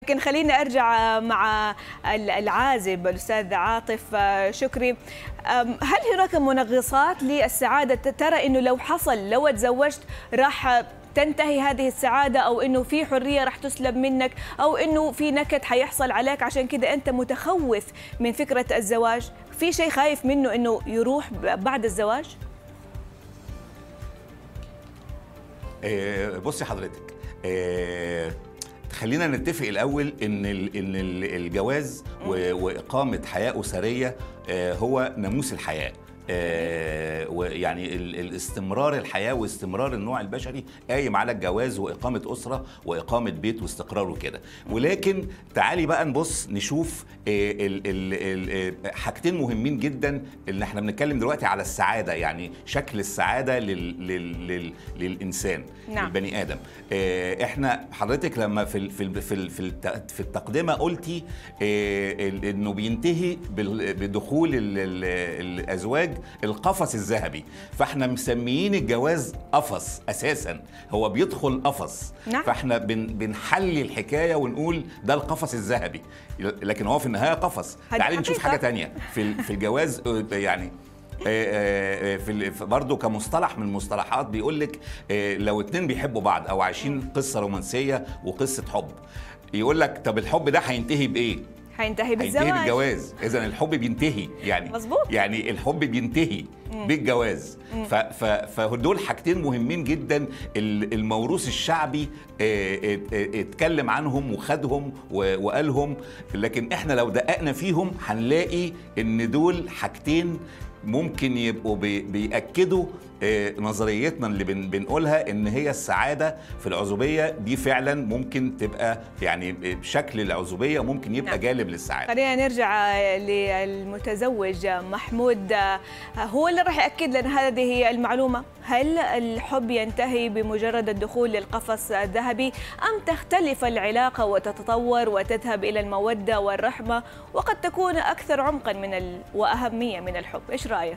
لكن خليني ارجع مع العازب الاستاذ عاطف شكري هل هناك منغصات للسعاده ترى انه لو حصل لو تزوجت راح تنتهي هذه السعادة أو أنه في حرية راح تسلب منك أو أنه في نكد حيحصل عليك عشان كذا أنت متخوف من فكرة الزواج في شيء خايف منه أنه يروح بعد الزواج؟ آه بصي حضرتك آه خلينا نتفق الاول ان ان الجواز واقامه حياه اسريه هو ناموس الحياه ويعني الاستمرار الحياه واستمرار النوع البشري قايم على الجواز واقامه اسره واقامه بيت واستقرار وكده ولكن تعالي بقى نبص نشوف حاجتين مهمين جدا اللي احنا بنتكلم دلوقتي على السعاده يعني شكل السعاده لل لل للانسان نعم. البني ادم احنا حضرتك لما في في في في التقدمه قلتي انه بينتهي بدخول الازواج القفص الذهبي فاحنا مسميين الجواز قفص اساسا هو بيدخل قفص نعم. فاحنا بن بنحلي الحكايه ونقول ده القفص الذهبي لكن هو في النهايه قفص تعالي نشوف حاجه تانية في في الجواز يعني في برضه كمصطلح من المصطلحات بيقول لك لو اتنين بيحبوا بعض او عايشين قصه رومانسيه وقصه حب يقول لك طب الحب ده هينتهي بايه؟ هينتهي بالزواج هينتهي بالجواز اذا الحب بينتهي يعني مظبوط يعني الحب بينتهي مم. بالجواز فدول حاجتين مهمين جدا الموروث الشعبي اتكلم عنهم وخدهم وقالهم لكن احنا لو دققنا فيهم هنلاقي ان دول حاجتين ممكن يبقوا بيأكدوا نظريتنا اللي بنقولها ان هي السعاده في العزوبيه دي فعلا ممكن تبقى يعني بشكل العزوبيه ممكن يبقى نعم. جالب للسعاده. خلينا نرجع للمتزوج محمود هو اللي راح ياكد لنا هذه هي المعلومه هل الحب ينتهي بمجرد الدخول للقفص الذهبي ام تختلف العلاقه وتتطور وتذهب الى الموده والرحمه وقد تكون اكثر عمقا من ال... واهميه من الحب، ايش رايك؟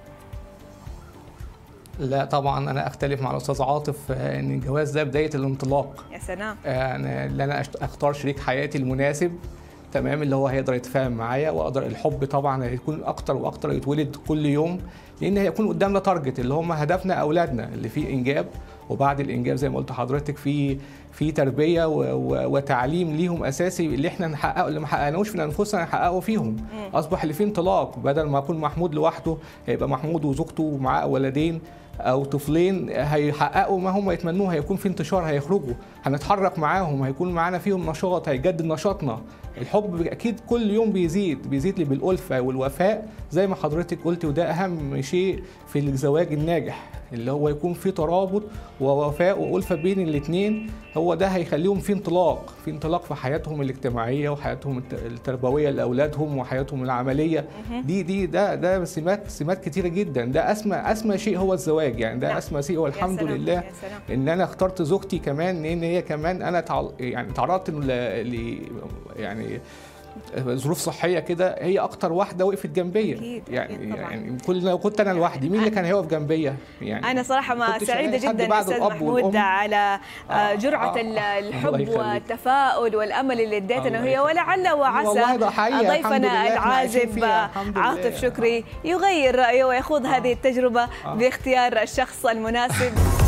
لا طبعا انا اختلف مع الاستاذ عاطف ان الجواز ده بدايه الانطلاق يا سلام يعني ان انا اختار شريك حياتي المناسب تمام اللي هو هيقدر يتفاهم معايا واقدر الحب طبعا هيكون اكتر واكتر يتولد كل يوم لان هيكون قدامنا تارجت اللي هم هدفنا اولادنا اللي فيه انجاب وبعد الانجاب زي ما قلت لحضرتك في في تربيه وتعليم ليهم اساسي اللي احنا نحققه اللي ما حققناهوش في انفسنا نحققه فيهم اصبح اللي فيه انطلاق بدل ما يكون محمود لوحده هيبقى محمود وزوجته ومعاه ولدين او طفلين هيحققوا ما هم يتمنوه هيكون في انتشار هيخرجوا هنتحرك معاهم هيكون معانا فيهم نشاط هيجدد نشاطنا الحب اكيد كل يوم بيزيد بيزيد لي بالالفه والوفاء زي ما حضرتك قلتي وده اهم شيء في الزواج الناجح اللي هو يكون في ترابط ووفاء والفه بين الاثنين هو ده هيخليهم في انطلاق في انطلاق في حياتهم الاجتماعيه وحياتهم التربويه لاولادهم وحياتهم العمليه دي دي ده ده سمات سمات كتيره جدا ده اسمى اسمى شيء هو الزواج يعني ده اسمى شيء هو الحمد لله ان انا اخترت زوجتي كمان لان هي كمان انا تعل يعني تعرضت ل يعني ظروف صحيه كده هي اكتر واحده وقفت جنبيا أكيد يعني أكيد طبعاً. يعني كل لو كنت انا لوحدي مين اللي كان هيقف جنبيا يعني أنا صراحة ما كنتش سعيدة ألاقي حد جدا بعد أستاذ الأب محمود والأم. على آه، آه، جرعة آه، ال- الله الحب يخليك. والتفاؤل والأمل اللي اديتنا الله وهي يخليك. ولعل والله وعسى ده حقيقة، الحمد ضيفنا لله إحنا عايشين العازب فيها، الحمد عاطف لله. شكري يغير رأيه ويخوض هذه التجربة آه. باختيار الشخص المناسب